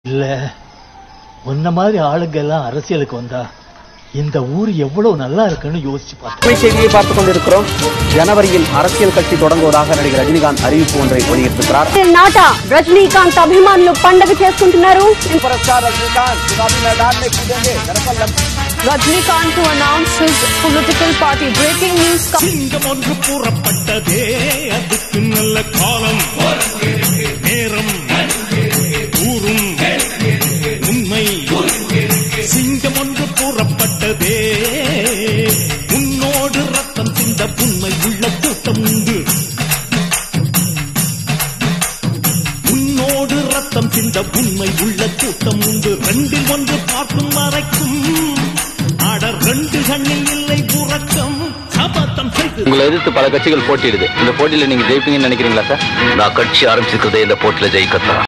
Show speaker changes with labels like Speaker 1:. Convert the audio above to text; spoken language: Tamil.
Speaker 1: இல்ல உன்ன மாதிரி ஆளுங்க எல்லாம் அரசியலுக்கு வந்தா இந்த ஊர் எவ்வளவு நல்லா இருக்குன்னு யோசிச்சு பார்த்தேன்
Speaker 2: அண்மை செய்தியை பார்த்துக் கொண்டிருக்கிறோம் ஜனவரியில் அரசியல் கட்சி தொடங்குவதாக நடிகர் ரஜினிகாந்த் அறிவிப்பு ஒன்றை வெளியிட்டிருக்கிறார்
Speaker 3: నాట రజనీకాంత్ అభిమానులు పండగ చేసుకుంటున్నారు Rajinikanth to announce his political party breaking news
Speaker 4: சிங்கம் ஒன்று கூறப்பட்டதே அதுக்கு நல்ல காலம் நேரம் கூறும் உண்மை சிங்கம் ஒன்று கூறப்பட்டதே உன்னோடு ரத்தம் சிந்த உண்மை உள்ள கூட்டம் உண்டு உன்னோடு ரத்தம் சிந்த உண்மை உள்ள கூட்டம் உண்டு ரெண்டில் ஒன்று பார்க்கும் வரைக்கும் ஆட ரெண்டு கண்ணில் இல்லை உறக்கம் சபதம் செய்து
Speaker 5: உங்களை எதிர்த்து பல கட்சிகள் போட்டியிடுது இந்த போட்டியில நீங்க ஜெயிப்பீங்கன்னு நினைக்கிறீங்களா சார் நான் கட்சி ஆரம்பிச்சிருக்கிறதே இந்த போட்டியில ஜெயிக்கத்தான்